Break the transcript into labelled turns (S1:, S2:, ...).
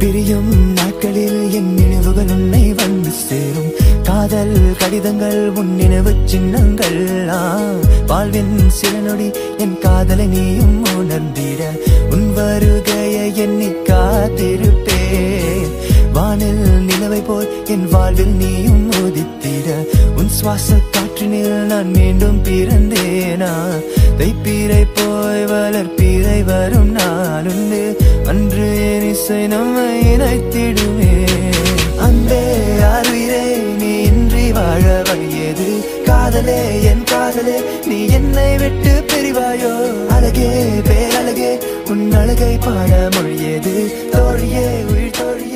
S1: பிரியும் நாட்களில் என் நினைவுகள் உன்னை வந்து சேரும் காதல் கடிதங்கள் உன் நினைவு சின்னங்கள் ஆ, வாழ்வின் சில நொடி என் காதலை நீயும் உணர்ந்திட உன் வருகையை எண்ணி காத்திருப்பேன் வானில் நிலவை போல் என் வாழ்வில் நீயும் உதித்திட உன் சுவாச காற்றினில் நான் மீண்டும் பிறந்தேனா தைப்பீரை போய் வளர்ப்பீரை வரும் நாளுண்டு அன்று என் இசை நம்மை இணைத்திடுமே அன்பே அருயிரே நீ இன்றி வாழ வழியது காதலே என் காதலே நீ என்னை விட்டு பிரிவாயோ அழகே பேரழகே உன் அழகை பாட மொழியது தோழியே உயிர் தோழியே